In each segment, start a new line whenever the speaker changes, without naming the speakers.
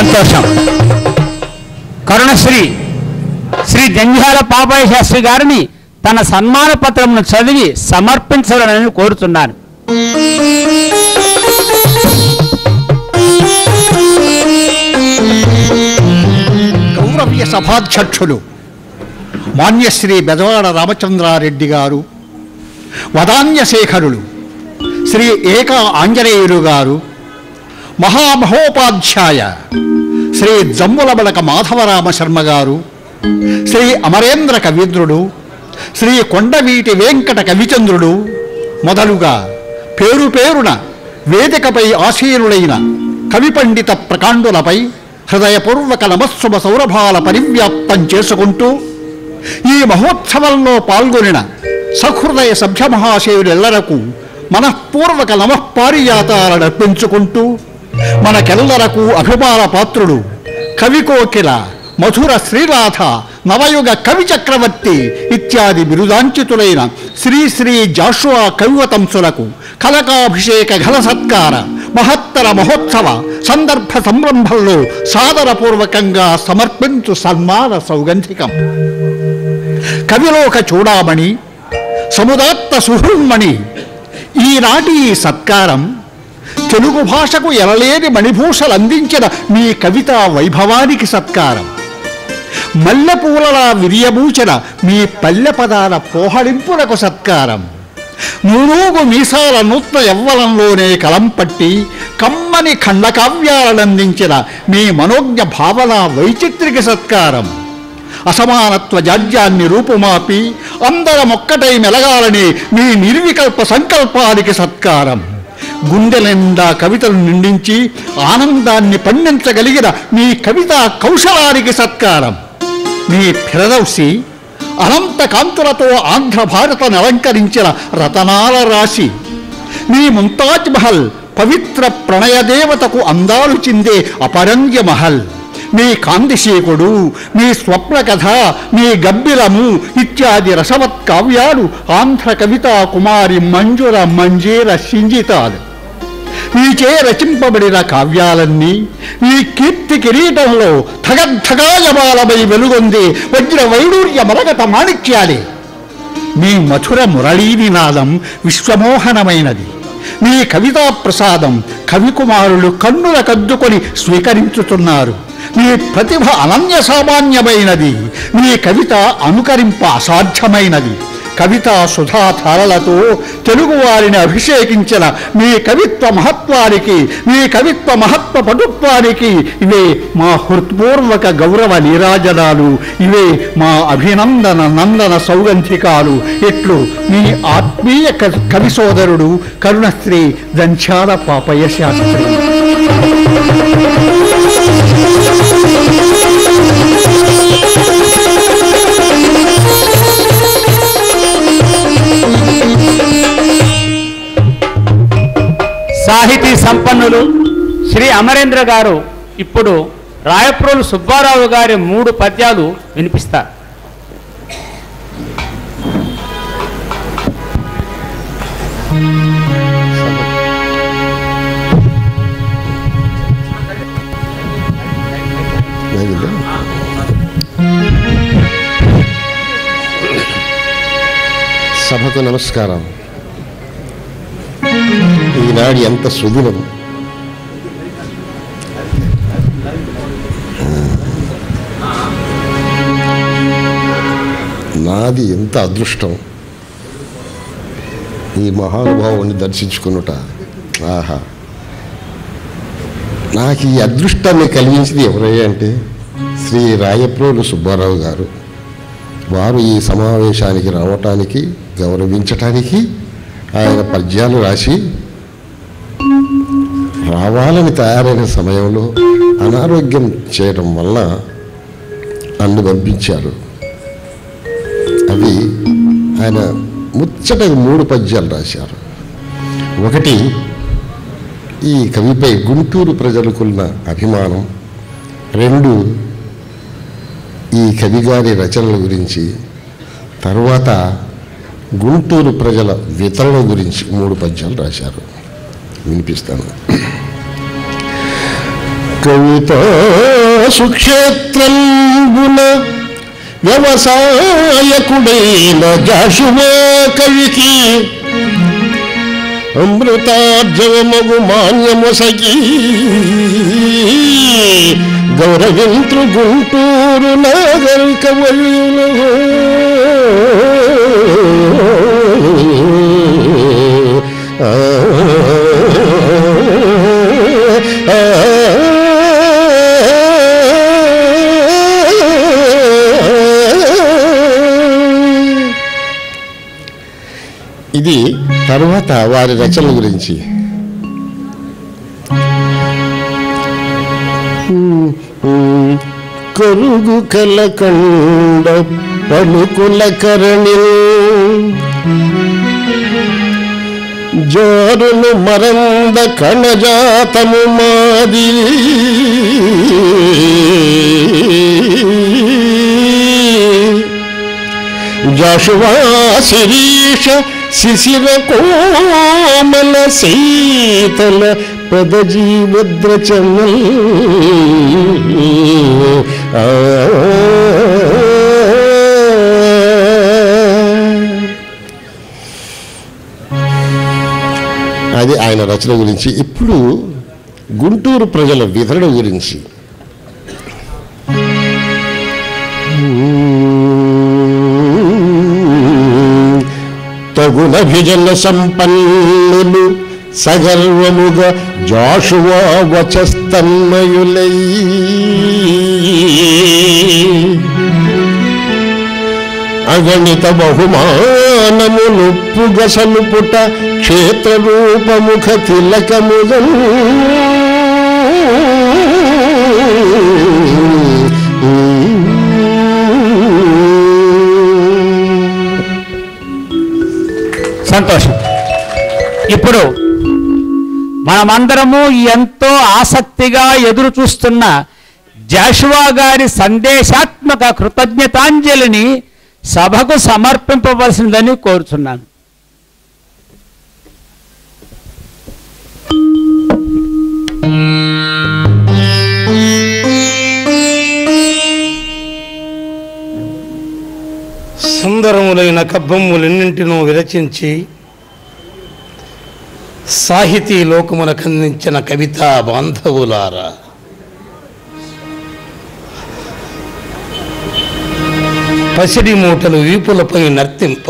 సంతోషం కరుణశ్రీ శ్రీ జంధ్యాల పాపాయ శాస్త్రి గారిని తన సన్మాన పత్రమును చదివి సమర్పించాలని కోరుతున్నాను
గౌరవ్య సభాధ్యక్షులు మాన్యశ్రీ బెజవాడ రామచంద్రారెడ్డి గారు వదాన్యశేఖరులు శ్రీ ఏక ఆంజనేయులు గారు మహామహోపాధ్యాయ శ్రీ జమ్ములబడక మాధవరామ శర్మ గారు శ్రీ అమరేంద్ర కవీంద్రుడు శ్రీ కొండవీటి వెంకట కవిచంద్రుడు మొదలుగా పేరు పేరున వేదికపై ఆసీనులైన కవి పండిత ప్రకాండులపై హృదయపూర్వక నమస్సుమ సౌరభాల పరివ్యాప్తం చేసుకుంటూ ఈ మహోత్సవంలో పాల్గొనిన సహృదయ సభ్య మహాశయులెల్లరకు మనఃపూర్వక నమఃపారియాతాలను అర్పించుకుంటూ మనకెల్లరకు అభిమాన పాత్రుడు కవికోకిల మధుర శ్రీనాథ నవయుగ కవి చక్రవర్తి ఇత్యాది బిరుదాంచితులైన శ్రీ శ్రీ జాషువా కవివతంసులకు కలకాభిషేక ఘన సత్కార మహత్తర మహోత్సవ సందర్భ సంరంభంలో సాదరపూర్వకంగా సమర్పించు సన్మాన సౌగంధికం కవిలోక చూడామణి సముదాత్త సుహృన్మణి ఈనాటి ఈ సత్కారం తెలుగు భాషకు ఎలలేని మణిభూషలు అందించిన మీ కవితా వైభవానికి సత్కారం మల్లెపూలలా విరియబూచిన మీ పల్లె పదాల పోహడింపులకు సత్కారం నూనూగు మీసాల నూత్న యవ్వనంలోనే కలం పట్టి కమ్మని ఖండకావ్యాలనందించిన మీ మనోజ్ఞ భావన వైచిత్రిక సత్కారం అసమానత్వ జాడ్యాన్ని రూపుమాపి అందరమొక్కటై మెలగాలని మీ నిర్వికల్ప సంకల్పానికి సత్కారం గుండె నిండా కవితలు నిండించి ఆనందాన్ని పండించగలిగిన మీ కవితా కౌశలానికి సత్కారం మీ ఫిరదౌసి అనంత కాంతులతో ఆంధ్ర భారతను అలంకరించిన రతనాల రాశి మీ ముంతాజ్ మహల్ పవిత్ర ప్రణయ దేవతకు అందాలు చిందే అపరంగ్య మహల్ మీ కాందిశేకుడు మీ స్వప్న కథ మీ గబ్బిలము ఇత్యాది రసవత్ కావ్యాలు ఆంధ్ర కవితా కుమారి మంజుర మంజీర సింజితాలు మీచే రచింపబడిన కావ్యాలన్నీ ఈ కీర్తి కిరీటంలో ధగద్ధగాయమాలమై వెలుగొంది వజ్ర వైడూర్య మరగత మాణిక్యాలే మీ మధుర మురళీనినాదం విశ్వమోహనమైనది మీ కవితా ప్రసాదం కవికుమారులు కన్నుల కద్దుకొని స్వీకరించుతున్నారు మీ ప్రతిభ అనన్య సామాన్యమైనది మీ కవిత అనుకరింప అసాధ్యమైనది కవితా సుధాధారలతో తెలుగువారిని అభిషేకించిన మీ కవిత్వ మహత్వానికి మీ కవిత్వ మహత్వ పటుత్వానికి ఇవే మా హృత్పూర్వక గౌరవ నీరాజనాలు ఇవే మా అభినందన నందన సౌగంధికాలు ఇట్లు మీ ఆత్మీయ క- కవి సోదరుడు కరుణశ్రీ దంచాల పాపయ్య శాస్త్రి
సాహితీ సంపన్నులు శ్రీ అమరేంద్ర గారు ఇప్పుడు రాయప్రోలు సుబ్బారావు గారి మూడు పద్యాలు వినిపిస్తారు
సభకు నమస్కారం ఈనాడు ఎంత సుదినం నాది ఎంత అదృష్టం ఈ మహానుభావుని దర్శించుకునుట ఆహా నాకు ఈ అదృష్టాన్ని కలిగించింది ఎవరయ్యా అంటే శ్రీ రాయప్రోలు సుబ్బారావు గారు వారు ఈ సమావేశానికి రావటానికి గౌరవించటానికి ఆయన పద్యాలు రాసి రావాలని తయారైన సమయంలో అనారోగ్యం చేయడం వల్ల నన్ను పంపించారు అవి ఆయన ముచ్చటగా మూడు పద్యాలు రాశారు ఒకటి ఈ కవిపై గుంటూరు ప్రజలకున్న అభిమానం రెండు ఈ కవిగారి రచనల గురించి తర్వాత గుంటూరు ప్రజల వితరణ గురించి మూడు పద్యాలు రాశారు వినిపిస్తాను కవిత సుక్షేత్రంబున వ్యవసాయకుడైన జాషువా కవికి అమృతార్జవమగు మాన్యమొసగి గౌరవింతృ గుంటూరు నాగర్ కవయులు ఇది తర్వాత వారి రచనల గురించి కరుగు కలకండ పలుకుల కరణి జోరును మరంద కణజాతము మాది జాషువా శిరీష శిశిర కోమల శీతల పదజీవద్రచమల్ అది ఆయన రచన గురించి ఇప్పుడు గుంటూరు ప్రజల వితరణ గురించి తగున విజన సంపన్నులు సగర్వముగా జాషువా వచస్తన్మయులై అగణిత బహుమానములు పుగసలుపుట క్షేత్ర రూపముఖ తిలకముగం
సంతోషం ఇప్పుడు మనమందరము ఎంతో ఆసక్తిగా ఎదురు చూస్తున్న జాషువా గారి సందేశాత్మక కృతజ్ఞతాంజలిని సభకు సమర్పింపవలసిందని కోరుచున్నాను
సుందరములైన కబ్బమ్ములెన్నింటినో విరచించి సాహితీ లోకమునకు అందించిన కవితా బాంధవులారా పసిడి మూటలు వీపులపై నర్తింప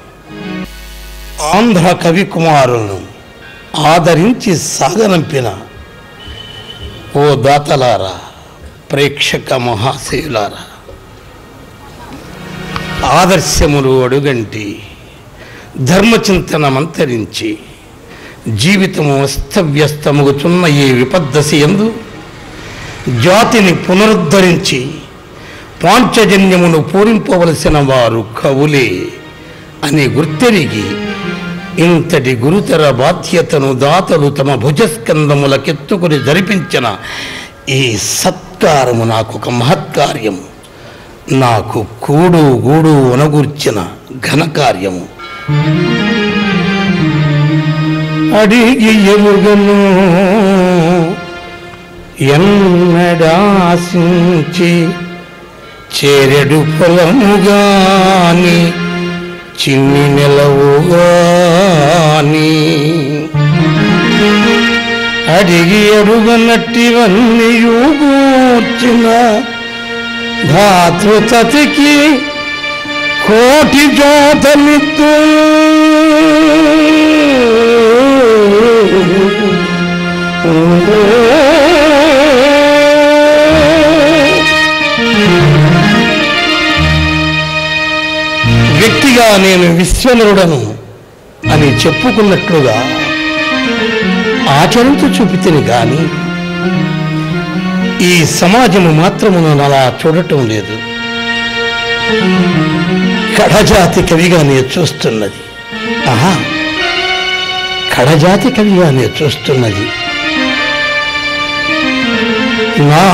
ఆంధ్ర కవి కుమారులను ఆదరించి సాగనంపిన ఓ దాతలారా ప్రేక్షక మహాశయులారా ఆదర్శములు అడుగంటి ధర్మచింతన మంతరించి జీవితము అస్తవ్యస్తముగుచున్న ఈ విపద్దశి ఎందు జాతిని పునరుద్ధరించి పాంచజన్యమును పూరింపవలసిన వారు కవులే అని గుర్తెరిగి ఇంతటి గురుతర బాధ్యతను దాతలు తమ భుజస్కందములకెత్తుకుని జరిపించిన ఈ సత్కారము నాకు ఒక మహత్కార్యము నాకు కూడు గూడు అనగూర్చిన ఘనకార్యము అడిగి ఎలుగను ఎన్నడాశించి చేరెడు పొలముగాని చిన్ని నెలవుగాని అడిగి ఎరుగనట్టివన్నీ కూర్చిన ధాతృతతికి కోటి జోతలిత్తు వ్యక్తిగా నేను విశ్వనరుడను అని చెప్పుకున్నట్లుగా ఆచరించు చూపితిని గాని ఈ సమాజము మాత్రము నన్ను అలా చూడటం లేదు కడజాతి కవిగానే చూస్తున్నది ఆహా కడజాతి కవిగానే చూస్తున్నది నా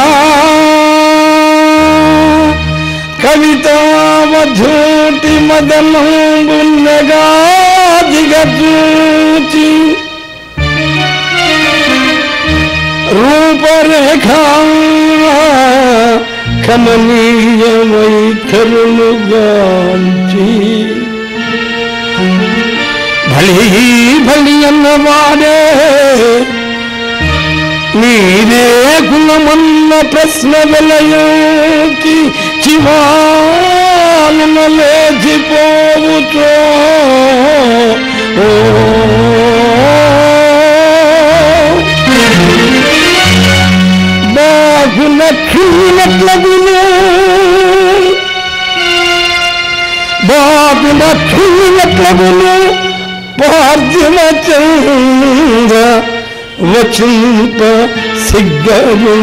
కవితావధూటి మదనంబున్నగా దిగజూచి రూపరేఖ కమనీయమై కరుణుగాంచి భళి భళి అన్నవాడే మీరే గుణమన్న ప్రశ్న విలయోకి చివాలన లేచిపోవుచో ఓ బాగున క్షీణట్లగును బాగున క్షీణట్లగును పార్థిన చంద్ర వచింప సిగ్గరు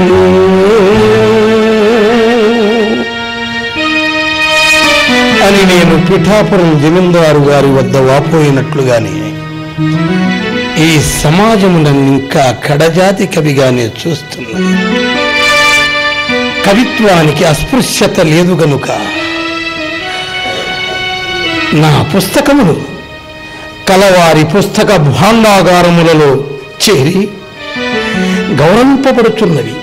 అని నేను పిఠాపురం జమీందారు గారి వద్ద వాపోయినట్లుగానే ఈ సమాజము నన్ను ఇంకా కడజాతి కవిగానే చూస్తున్నది కవిత్వానికి అస్పృశ్యత లేదు గనుక నా పుస్తకములు కలవారి పుస్తక భాండాగారములలో చేరి గౌరవింపబడుతున్నవి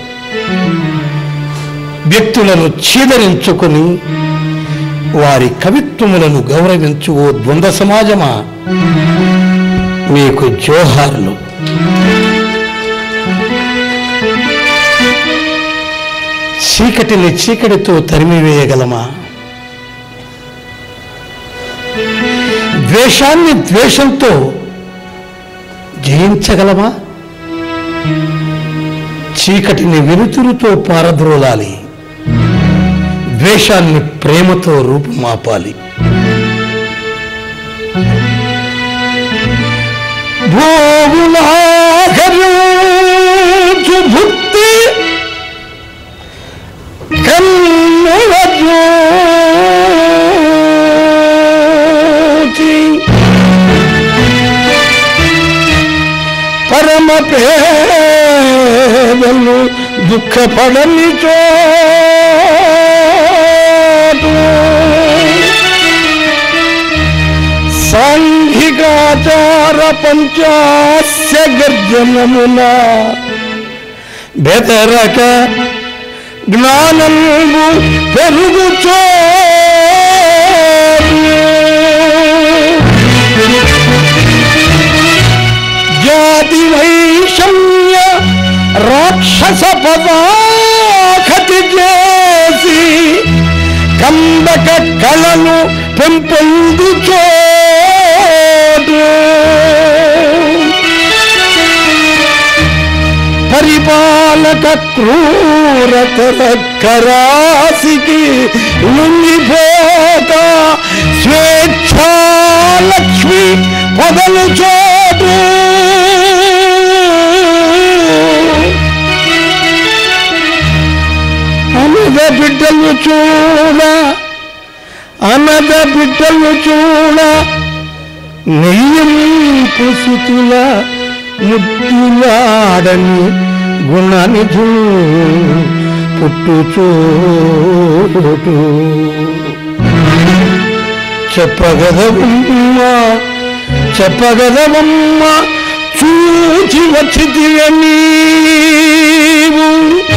వ్యక్తులను చీదరించుకొని వారి కవిత్వములను గౌరవించు ఓ ద్వంద్వ సమాజమా మీకు జోహార్లు చీకటిని చీకటితో తరిమివేయగలమా ద్వేషాన్ని ద్వేషంతో జయించగలమా చీకటిని వెలుతురుతో పారద్రోలాలి ద్వేషాన్ని ప్రేమతో రూపుమాపాలి భోగులాగరు భుక్తి కన్నుల జ్యోతి పరమ పేదలు దుఃఖపడని చోటు సాంఘికాచార పంచాస్య గర్జనమున బెదరక జ్ఞానము పెరుగుచో జాతి వైషమ్య రాక్షస పదాఖతి చేసి కందక కళను పెంపొందుచోటు పరిపాలక క్రూరతర కరాసికి లొంగిపోక స్వేచ్ఛాలక్ష్మి పొదలు చోటు అనద బిడ్డలు చూడ అనద బిడ్డలు చూడ నెయ్యం పుసుతుల ముద్దులాడని గుణనిధు పుట్టు చోటు చెప్పగదవమ్మ చెప్పగదవమ్మ చూచి వచ్చితివ నీవు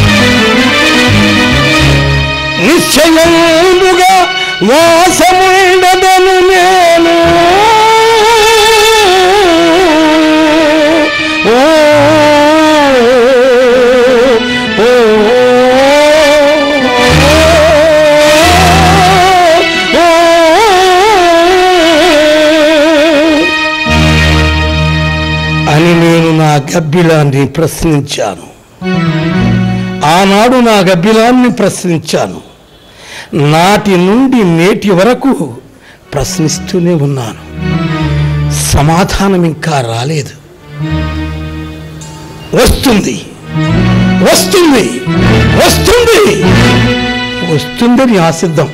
నిశ్చయముగా వాసముండదను నేను ఓ ఓ, ఓ. అని నేను నా గబ్బిలాన్ని ప్రశ్నించాను ఆనాడు నా గబ్బిలాన్ని ప్రశ్నించాను నాటి నుండి నేటి వరకు ప్రశ్నిస్తూనే ఉన్నాను సమాధానం ఇంకా రాలేదు వస్తుంది వస్తుంది వస్తుంది వస్తుందని ఆశిద్దాం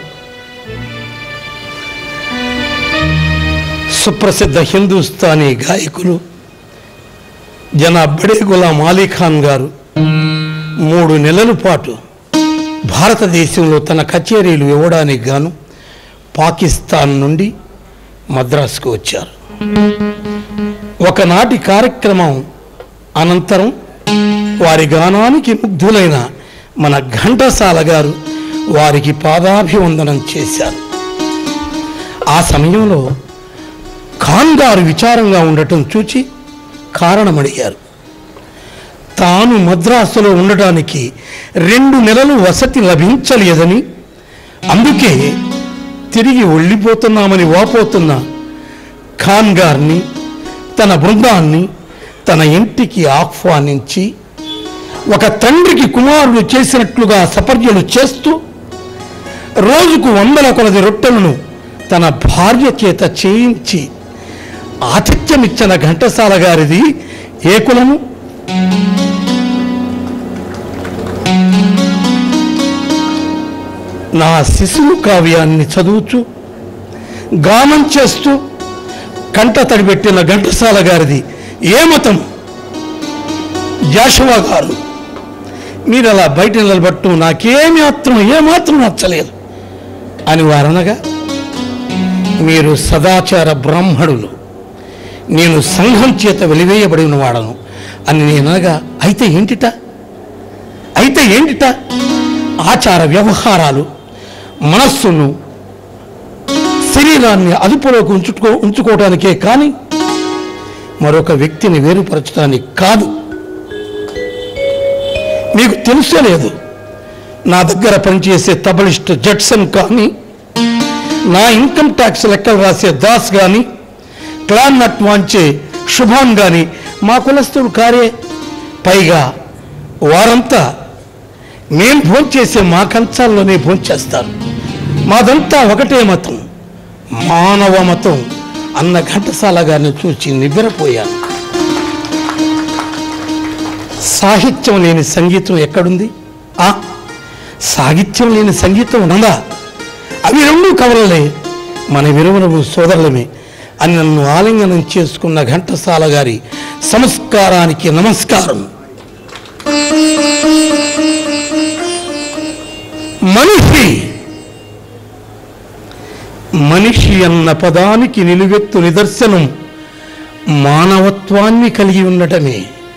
సుప్రసిద్ధ హిందుస్థానీ గాయకులు జనాబ్ బడే గులాం అలీ ఖాన్ గారు మూడు నెలల పాటు భారతదేశంలో తన కచేరీలు ఇవ్వడానికి గాను పాకిస్తాన్ నుండి మద్రాసుకు వచ్చారు ఒకనాటి కార్యక్రమం అనంతరం వారి గానానికి ముగ్ధులైన మన ఘంటసాల గారు వారికి పాదాభివందనం చేశారు ఆ సమయంలో ఖాన్ గారు విచారంగా ఉండటం చూచి కారణమడిగారు తాను మద్రాసులో ఉండటానికి రెండు నెలలు వసతి లభించలేదని అందుకే తిరిగి వెళ్ళిపోతున్నామని వాపోతున్న ఖాన్ గారిని తన బృందాన్ని తన ఇంటికి ఆహ్వానించి ఒక తండ్రికి కుమారుడు చేసినట్లుగా సపర్యలు చేస్తూ రోజుకు వందల కొలది రొట్టెలను తన భార్య చేత చేయించి ఆతిథ్యమిచ్చిన ఘంటసాల గారిది ఏ కులము నా శిశువు కావ్యాన్ని చదువుచు గానం చేస్తూ కంట తడిపెట్టిన ఘంటసాల గారిది ఏ మతం జాషువా గారు మీరు అలా బయట నిలబట్టు నాకేమి మాత్రం ఏమాత్రం నచ్చలేదు అని వారనగా మీరు సదాచార బ్రాహ్మణులు నేను సంఘం చేత వెలివేయబడిన వాడను అని నేను అనగా అయితే ఏంటిట అయితే ఏంటిట ఆచార వ్యవహారాలు మనస్సును శరీరాన్ని అదుపులోకి ఉంచుకో ఉంచుకోవడానికే కానీ మరొక వ్యక్తిని వేరుపరచడానికి కాదు మీకు తెలుసే లేదు నా దగ్గర పనిచేసే తబలిస్ట్ జడ్సన్ కానీ నా ఇన్కమ్ ట్యాక్స్ లెక్కలు రాసే దాస్ కానీ క్లాన్ నట్ వాంచే శుభాన్ కానీ మా కులస్తులు కారే పైగా వారంతా మేం భోంచేసే మా కంచాల్లోనే భోంచేస్తారు మాదంతా ఒకటే మతం మానవ మతం అన్న ఘంటసాల గారిని చూచి నివ్వెరపోయాను సాహిత్యం లేని సంగీతం ఎక్కడుంది ఆ సాహిత్యం లేని సంగీతం ఉన్నదా అవి రెండు కవలలే మన విలువనము సోదరులమే అని నన్ను ఆలింగనం చేసుకున్న ఘంటసాల గారి సంస్కారానికి నమస్కారం మనిషి మనిషి అన్న పదానికి నిలువెత్తు నిదర్శనం మానవత్వాన్ని కలిగి ఉండటమే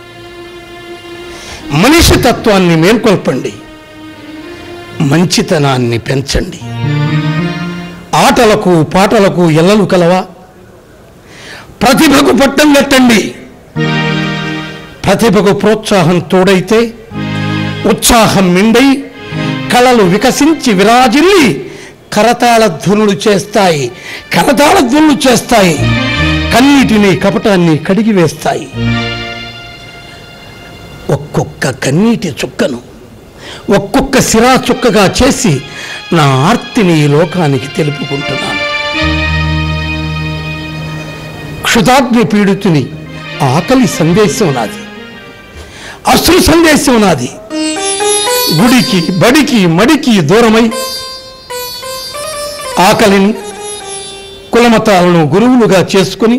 మనిషి తత్వాన్ని మేల్కొల్పండి మంచితనాన్ని పెంచండి ఆటలకు పాటలకు ఎల్లలు కలవా ప్రతిభకు పట్టం కట్టండి ప్రతిభకు ప్రోత్సాహం తోడైతే ఉత్సాహం మిండై కళలు వికసించి విరాజిల్లి కరతాళ ధ్వనులు చేస్తాయి కరతాళ ధ్వనులు చేస్తాయి కన్నీటిని కపటాన్ని కడిగి వేస్తాయి ఒక్కొక్క కన్నీటి చుక్కను ఒక్కొక్క సిరా చుక్కగా చేసి నా ఆర్తిని ఈ లోకానికి తెలుపుకుంటున్నాను క్షుధాగ్ని పీడితుని ఆకలి సందేశం నాది అశ్రు సందేశం నాది గుడికి బడికి మడికి దూరమై ఆకలిని కులమతాలను గురువులుగా చేసుకుని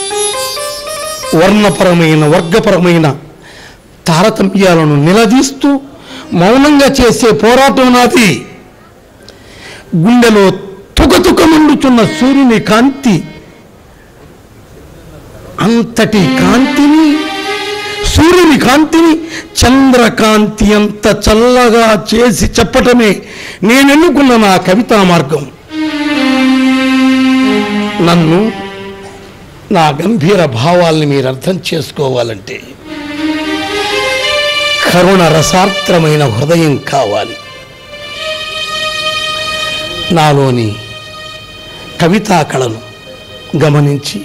వర్ణపరమైన వర్గపరమైన తారతమ్యాలను నిలదీస్తూ మౌనంగా చేసే పోరాటం నాది గుండెలో తుకతుకమండుచున్న సూర్యుని కాంతి అంతటి కాంతిని సూర్యుని కాంతిని చంద్రకాంతి అంత చల్లగా చేసి చెప్పటమే నేనెన్నుకున్న నా కవితా మార్గం నన్ను నా గంభీర భావాల్ని మీరు అర్థం చేసుకోవాలంటే కరుణ రసార్ద్రమైన హృదయం కావాలి నాలోని కవితా కళను గమనించి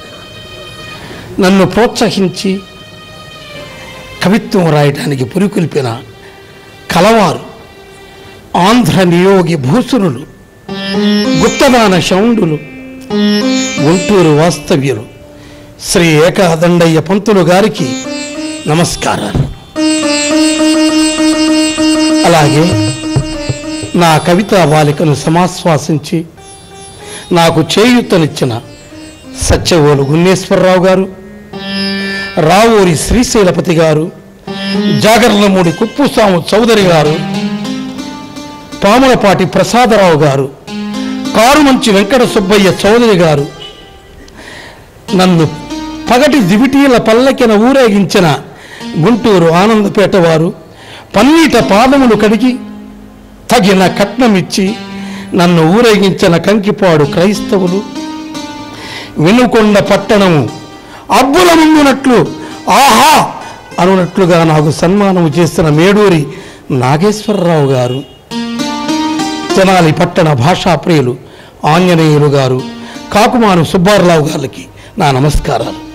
నన్ను ప్రోత్సహించి కవిత్వం రాయటానికి పురికొల్పిన కలవారు ఆంధ్ర నియోగి భూసురులు గుప్తదాన శౌండులు గుంటూరు వాస్తవ్యులు శ్రీ ఏకాదండయ్య పంతులు గారికి నమస్కారాలు అలాగే నా కవితా బాలికను సమాశ్వాసించి నాకు చేయూతనిచ్చిన సత్యవోలు గున్నేశ్వరరావు గారు రావూరి శ్రీశైలపతి గారు జాగర్లమూడి కుప్పుస్వాము చౌదరి గారు పాములపాటి ప్రసాదరావు గారు కారుమంచి వెంకట సుబ్బయ్య చౌదరి గారు నన్ను పగటి దివిటీల పల్లకిన ఊరేగించిన గుంటూరు ఆనందపేట వారు పన్నీట పాదములు కడిగి తగిన కట్నమిచ్చి నన్ను ఊరేగించిన కంకిపాడు క్రైస్తవులు వినుకొండ పట్టణము అబ్బుల ముందునట్లు ఆహా అనునట్లుగా నాకు సన్మానము చేసిన మేడూరి నాగేశ్వరరావు గారు తెనాలి పట్టణ భాషా ప్రియులు ఆంజనేయులు గారు కాకుమాను సుబ్బారావు గారికి నా నమస్కారాలు